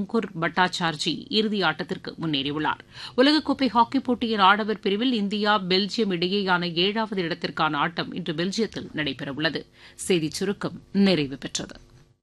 அங்குர் பட்டாச்சார்ஜி இறுதி ஆட்டத்திற்கு முன்னேறியுள்ளார் உலகக்கோப்பை ஹாக்கி போட்டியின் ஆடவர் பிரிவில் இந்தியா பெல்ஜியம் இடையேயான ஏழாவது இடத்திற்கான ஆட்டம் இன்று பெல்ஜியத்தில் நடைபெறவுள்ளது செய்திச் சுருக்கம் நிறைவு பெற்றது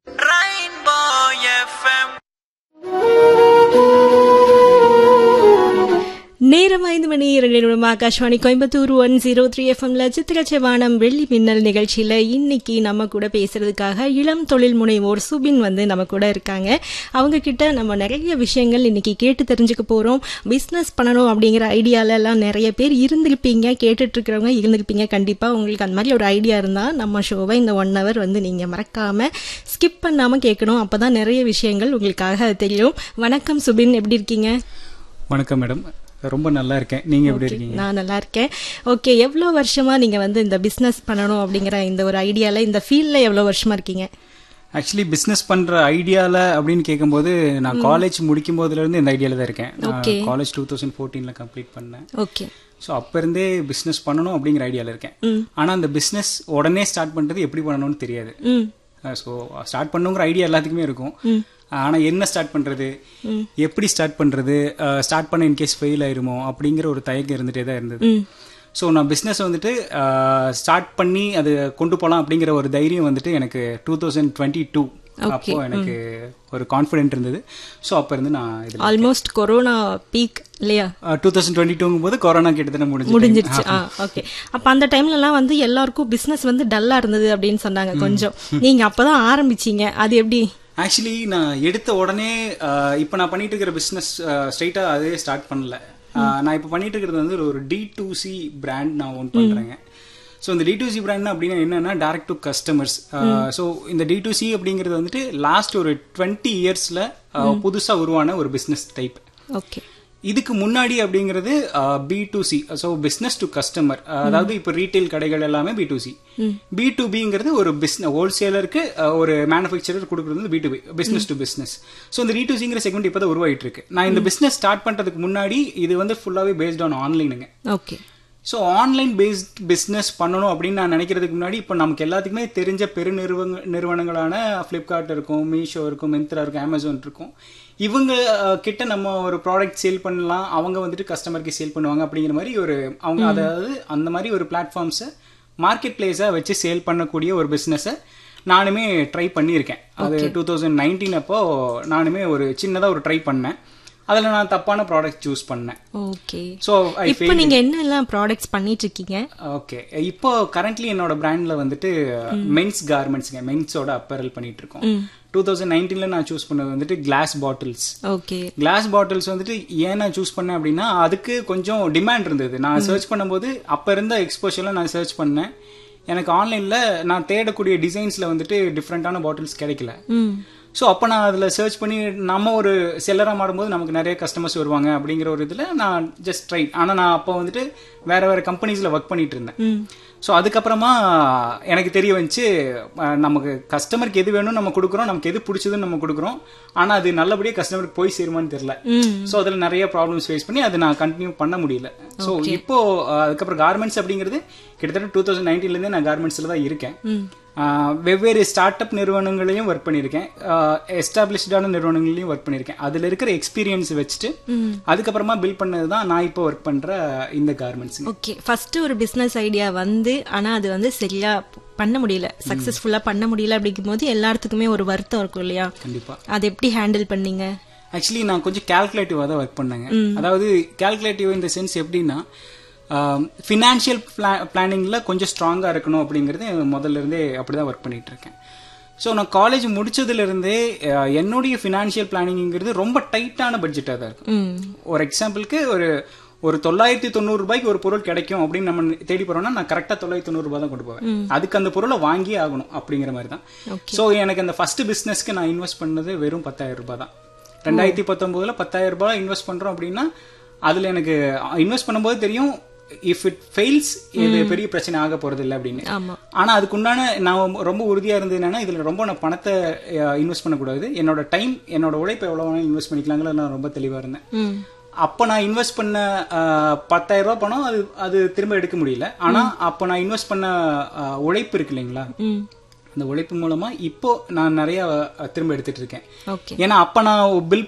நேரம் ஐந்து மணி இரண்டு நிமிடம் Akashvani Coimbatore one zero three எஃப்எம்ல சித்திரச்ச வானம் வெள்ளி மின்னல் நிகழ்ச்சியில இன்னைக்கு நம்ம கூட பேசுறதுக்காக இளம் தொழில் முனைவோர் சுபின் வந்து நம்ம கூட இருக்காங்க அவங்க கிட்ட நம்ம நிறைய விஷயங்கள் இன்னைக்கு கேட்டு தெரிஞ்சுக்க போறோம் பிசினஸ் பண்ணணும் அப்படிங்கிற ஐடியால எல்லாம் நிறைய பேர் இருந்திருப்பீங்க கேட்டுட்டு இருக்கிறவங்க இருந்திருப்பீங்க கண்டிப்பா உங்களுக்கு அந்த மாதிரி ஒரு ஐடியா இருந்தா நம்ம ஷோவை இந்த ஒன் ஹவர் வந்து நீங்க மறக்காம ஸ்கிப் பண்ணாம கேட்கணும் அப்பதான் நிறைய விஷயங்கள் உங்களுக்காக தெரியும் வணக்கம் சுபின் எப்படி இருக்கீங்க வணக்கம் மேடம் ரொம்ப நல்லா இருக்கேன் நீங்க எப்படி இருக்கீங்க நான் நல்லா இருக்கேன் ஓகே எவ்வளோ வருஷமா நீங்க வந்து இந்த பிசினஸ் பண்ணணும் அப்படிங்கிற இந்த ஒரு ஐடியால இந்த ஃபீல்ட்ல எவ்வளோ வருஷமா இருக்கீங்க ஆக்சுவலி பிசினஸ் பண்ற ஐடியால அப்படின்னு கேட்கும்போது நான் காலேஜ் முடிக்கும் போதுல இருந்து இந்த ஐடியால தான் இருக்கேன் காலேஜ் டூ தௌசண்ட் ஃபோர்டீன்ல கம்ப்ளீட் பண்ணேன் ஓகே ஸோ அப்ப இருந்தே பிசினஸ் பண்ணணும் அப்படிங்கிற ஐடியால இருக்கேன் ஆனா அந்த பிசினஸ் உடனே ஸ்டார்ட் பண்றது எப்படி பண்ணணும்னு தெரியாது ம் ஸோ ஸ்டார்ட் பண்ணுங்கிற ஐடியா எல்லாத்துக்குமே இருக்கும் ஆனா என்ன ஸ்டார்ட் பண்றது எப்படி ஸ்டார்ட் பண்றது ஸ்டார்ட் பண்ண இன்கேஸ் ஃபெயில் ஆயிருமோ அப்படிங்கிற ஒரு தயக்கம் இருந்துட்டே தான் இருந்தது ஸோ நான் பிஸ்னஸ் வந்துட்டு ஸ்டார்ட் பண்ணி அது கொண்டு போகலாம் அப்படிங்கிற ஒரு தைரியம் வந்துட்டு எனக்கு டூ தௌசண்ட் டுவெண்ட்டி டூ அப்போ எனக்கு ஒரு கான்ஃபிடென்ட் இருந்தது ஸோ அப்போ இருந்து நான் இதில் ஆல்மோஸ்ட் கொரோனா பீக் இல்லையா டூ தௌசண்ட் டுவெண்ட்டி டூங்கும் போது கொரோனா கிட்டத்தட்ட முடிஞ்சு முடிஞ்சிருச்சு ஆ ஓகே அப்ப அந்த டைம்ல எல்லாம் வந்து எல்லாருக்கும் பிசினஸ் வந்து டல்லா இருந்தது அப்படின்னு சொன்னாங்க கொஞ்சம் நீங்க அப்பதான் ஆரம்பிச்சீங்க அது எப்படி ஆக்சுவலி நான் எடுத்த உடனே இப்போ நான் பண்ணிட்டு இருக்கிற பிஸ்னஸ் ஸ்ட்ரைட்டா அதே ஸ்டார்ட் பண்ணல நான் இப்போ பண்ணிட்டு இருக்கிறது வந்து ஒரு டி டூ சி பிராண்ட் நான் ஓன் பண்றேங்க ஸோ இந்த டி டூ சி பிராண்ட் அப்படின்னா என்னன்னா டேரக்ட் டு கஸ்டமர்ஸ் ஸோ இந்த டி டூ சி அப்படிங்கிறது வந்துட்டு லாஸ்ட் ஒரு டுவெண்ட்டி இயர்ஸ்ல புதுசா உருவான ஒரு பிஸ்னஸ் டைப் ஓகே இதுக்கு முன்னாடி அப்படிங்கிறது B to C so business to customer அதாவது இப்போ ரீட்டைல் கடைகள் எல்லாமே B to C B to பிங்கிறது ஒரு பிஸ்னஸ் ஹோல்சேலருக்கு ஒரு மேனுஃபேக்சரர் கொடுக்குறது வந்து B to B business to business so இந்த டி டு சிங்கிற செக்மெண்ட் இப்போ தான் உருவாயிட்டு இருக்கு நான் இந்த பிஸ்னஸ் ஸ்டார்ட் பண்றதுக்கு முன்னாடி இது வந்து ஃபுல்லாவே பேஸ்ட் ஆன் ஆன்லைனுங்க okay so online based business பண்ணணும் அப்படின்னு நான் நினைக்கிறதுக்கு முன்னாடி இப்போ நமக்கு எல்லாத்துக்குமே தெரிஞ்ச பெரு நிறுவன நிறுவனங்களான ஃப்ளிப்கார்ட் இருக்கும் மீஷோ இருக்கும் மிந்த்ரா இருக்கும் அமேசான் இருக்கும் இவங்க கிட்ட நம்ம ஒரு ப்ராடக்ட் சேல் பண்ணலாம் அவங்க வந்துட்டு கஸ்டமருக்கு சேல் பண்ணுவாங்க அப்படிங்கிற மாதிரி ஒரு அவங்க அதாவது அந்த மாதிரி ஒரு பிளாட்ஃபார்ம்ஸை மார்க்கெட் பிளேஸாக வச்சு சேல் பண்ணக்கூடிய ஒரு பிஸ்னஸை நானுமே ட்ரை பண்ணியிருக்கேன் அது டூ தௌசண்ட் நைன்டீன் அப்போ நானுமே ஒரு சின்னதாக ஒரு ட்ரை பண்ணேன் அதில் நான் தப்பான ப்ராடக்ட் சூஸ் பண்ணேன் ஓகே ஸோ ஐ இப்போ நீங்க என்னெல்லாம் ப்ராடக்ட்ஸ் பண்ணிட்டு இருக்கீங்க ஓகே இப்போ கரண்ட்லி என்னோட பிராண்ட்ல வந்துட்டு மென்ஸ் கார்மெண்ட்ஸ்ங்க மென்ஸோட அப்பரல் பண்ணிட்டு இருக்கோம் டூ தௌசண்ட் நைன்டீன்ல நான் சூஸ் பண்ணது வந்துட்டு glass bottles okay glass bottles வந்துட்டு ஏன் நான் சூஸ் பண்ணேன் அப்படின்னா அதுக்கு கொஞ்சம் டிமாண்ட் இருந்தது நான் சர்ச் பண்ணும்போது அப்ப இருந்த எக்ஸ்போஷர்ல நான் சர்ச் பண்ணேன் எனக்கு ஆன்லைன்ல நான் தேடக்கூடிய டிசைன்ஸ்ல வந்துட்டு டிஃப்ரெண்டான பாட்டில்ஸ் கிடைக்கல ம் ஸோ அப்போ நான் அதில் சர்ச் பண்ணி நம்ம ஒரு செல்லராக மாறும்போது நமக்கு நிறைய கஸ்டமர்ஸ் வருவாங்க அப்படிங்கிற ஒரு இதில் நான் ஜஸ்ட் ட்ரை ஆனால் நான் அப்போ வந்துட்டு வேற வேற கம்பெனிஸில் ஒர்க் பண்ணிட்டு இருந்தேன் ஸோ அதுக்கப்புறமா எனக்கு தெரிய வந்துச்சு நமக்கு கஸ்டமருக்கு எது வேணும் நம்ம கொடுக்குறோம் நமக்கு எது பிடிச்சதுன்னு நம்ம கொடுக்குறோம் ஆனால் அது நல்லபடியாக கஸ்டமருக்கு போய் சேருமான்னு தெரியல ஸோ அதில் நிறைய ப்ராப்ளம்ஸ் ஃபேஸ் பண்ணி அதை நான் கண்டினியூ பண்ண முடியல ஸோ இப்போ அதுக்கப்புறம் கார்மெண்ட்ஸ் அப்படிங்கிறது கிட்டத்தட்ட டூ தௌசண்ட் நைன்டீன்லேருந்தே நான் கார்மெண்ட்ஸில் தான் இருக்கேன் வெவ்வேறு ஸ்டார்ட் அப் நிறுவனங்களையும் ஒர்க் பண்ணியிருக்கேன் எஸ்டாப்ளிஷ்டான நிறுவனங்களையும் ஒர்க் பண்ணியிருக்கேன் அதில் இருக்கிற எக்ஸ்பீரியன்ஸ் வச்சுட்டு அதுக்கப்புறமா பில் பண்ணது தான் நான் இப்போ ஒர்க் பண்ற இந்த கார்மெண்ட்ஸ் ஓகே ஃபர்ஸ்ட் ஒரு பிசினஸ் ஐடியா வந்து ஆனா அது வந்து சரியா பண்ண முடியல சக்சஸ்ஃபுல்லா பண்ண முடியல அப்படிங்கும் போது எல்லாத்துக்குமே ஒரு வருத்தம் இருக்கும் இல்லையா கண்டிப்பா அது எப்படி ஹேண்டில் பண்ணீங்க ஆக்சுவலி நான் கொஞ்சம் கால்குலேட்டிவா தான் ஒர்க் பண்ணேங்க அதாவது கால்குலேட்டிவ் இந்த சென்ஸ் எப்படின்னா ஃபினான்ஷியல் பிளானிங்ல கொஞ்சம் ஸ்ட்ராங்கா இருக்கணும் அப்படிங்கறது முதல்ல இருந்தே அப்படிதான் ஒர்க் பண்ணிட்டு இருக்கேன் ஸோ நான் காலேஜ் முடிச்சதுல இருந்தே என்னுடைய ஃபினான்ஷியல் பிளானிங்கிறது ரொம்ப டைட்டான பட்ஜெட்டாக தான் இருக்கும் ஒரு எக்ஸாம்பிளுக்கு ஒரு ஒரு தொள்ளாயிரத்தி தொண்ணூறு ரூபாய்க்கு ஒரு பொருள் கிடைக்கும் அப்படின்னு நம்ம தேடி போறோம்னா நான் கரெக்டா தொள்ளாயிரத்தி தொண்ணூறு ரூபாய் தான் கொண்டு போவேன் அதுக்கு அந்த பொருளை வாங்கியே ஆகணும் அப்படிங்கிற மாதிரி தான் ஸோ எனக்கு அந்த ஃபர்ஸ்ட் பிசினஸ்க்கு நான் இன்வெஸ்ட் பண்ணது வெறும் பத்தாயிரம் ரூபாய் தான் ரெண்டாயிரத்தி பத்தொன்பதுல பத்தாயிரம் ரூபாய் இன்வெஸ்ட் பண்றோம் அப்படின்னா அதுல எனக்கு இன்வெஸ்ட் பண்ணும்போது தெரியும் இஃப் இட் ஃபெயில்ஸ் இது பெரிய பிரச்சனை ஆக போறது இல்லை அப்படின்னு ஆமா ஆனா அதுக்குண்டான நான் ரொம்ப உறுதியா இருந்தது என்னன்னா இதுல ரொம்ப நான் பணத்தை இன்வெஸ்ட் பண்ணக்கூடாது என்னோட டைம் என்னோட உழைப்பு எவ்வளவு இன்வெஸ்ட் பண்ணிக்கலாங்களோ நான் ரொம்ப தெளிவா இருந்தேன் ம் அப்ப நான் இன்வெஸ்ட் பண்ண பத்தாயிரம் ரூபாய் பணம் அது அது திரும்ப எடுக்க முடியல ஆனா அப்ப நான் இன்வெஸ்ட் பண்ண உழைப்பு இருக்கு இல்லைங்களா ம் அந்த உழைப்பு மூலமா இப்போ நான் நிறைய திரும்ப எடுத்துட்டு இருக்கேன் ஓகே ஏன்னா அப்ப நான் பில்